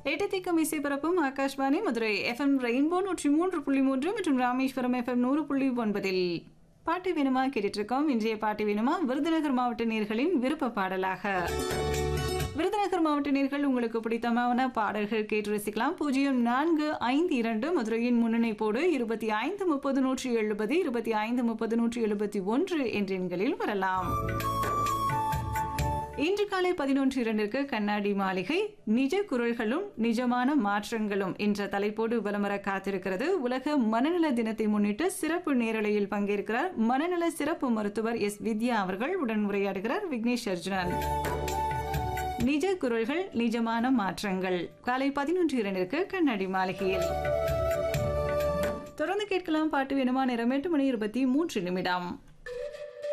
எட்டத்திக்கும் இசை பரப்பும் Akashvani Madurai FM rainbow நூற்றி மூன்று புள்ளி மூன்று மற்றும் ராமேஸ்வரம் எஃப்எம் நூறு புள்ளி ஒன்பதில் பாட்டு வேணுமா கேட்டுட்டு இருக்கோம் இன்றைய பாட்டு வேணுமா விருதுநகர் மாவட்ட நேர்களின் விருப்ப பாடலாக விருதுநகர் மாவட்ட நேர்கள் உங்களுக்கு பிடித்தமான பாடல்கள் கேட்டு ரசிக்கலாம் பூஜ்ஜியம் நான்கு ஐந்து இரண்டு மதுரையின் முன்னணிப்போடு இருபத்தி ஐந்து முப்பது நூற்றி எழுபது இருபத்தி ஐந்து முப்பது நூற்றி எழுபத்தி ஒன்று என்ற எண்களில் வரலாம் இன்று காலை பதினொன்று இரண்டிற்கு கண்ணாடி மாளிகை நிஜ குரல்களும் நிஜமான மாற்றங்களும் என்ற தலைப்போடு விளம்பர காத்திருக்கிறது உலக மனநல தினத்தை முன்னிட்டு சிறப்பு நேரலையில் பங்கேற்கிறார் மனநல சிறப்பு மருத்துவர் எஸ் வித்யா அவர்கள் உடன் உரையாடுகிறார் விக்னேஷ் அர்ஜுனன் நிஜ குரல்கள் நிஜமான மாற்றங்கள் காலை பதினொன்று இரண்டிற்கு கண்ணாடி மாளிகையில் தொடர்ந்து கேட்கலாம் பாட்டு வேணுமா நேரம் எட்டு மணி இருபத்தி மூன்று நிமிடம்